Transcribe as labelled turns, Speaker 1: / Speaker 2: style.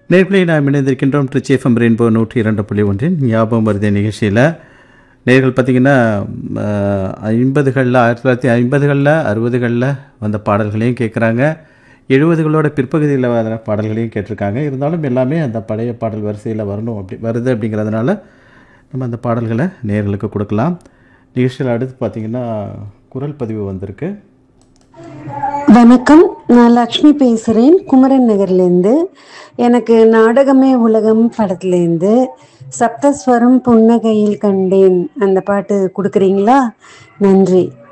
Speaker 1: நேர்களை நாம் இணைந்திருக்கின்றோம் ட்ரிச்சி எஃப்எம் ரெயின்போ நூற்றி இரண்டு புள்ளி ஒன்றின் ஞாபகம் வருது நிகழ்ச்சியில் நேர்கள் பார்த்திங்கன்னா ஐம்பதுகளில் ஆயிரத்தி தொள்ளாயிரத்தி ஐம்பதுகளில் அறுபதுகளில் வந்த பாடல்களையும் கேட்குறாங்க எழுபதுகளோட பிற்பகுதியில் வர பாடல்களையும் கேட்டிருக்காங்க இருந்தாலும் எல்லாமே அந்த பழைய பாடல் வரிசையில் வரணும் அப்படி வருது அப்படிங்கிறதுனால நம்ம அந்த பாடல்களை நேர்களுக்கு கொடுக்கலாம் நிகழ்ச்சியில் அடுத்து பார்த்திங்கன்னா குரல் பதிவு வந்திருக்கு
Speaker 2: வணக்கம் நான் லக்ஷ்மி பேசுகிறேன் குமரன் நகர்லேருந்து எனக்கு நாடகமே உலகம் படத்துலேருந்து சப்தஸ்வரம் புன்னகையில் கண்டேன் அந்த பாட்டு கொடுக்குறீங்களா நன்றி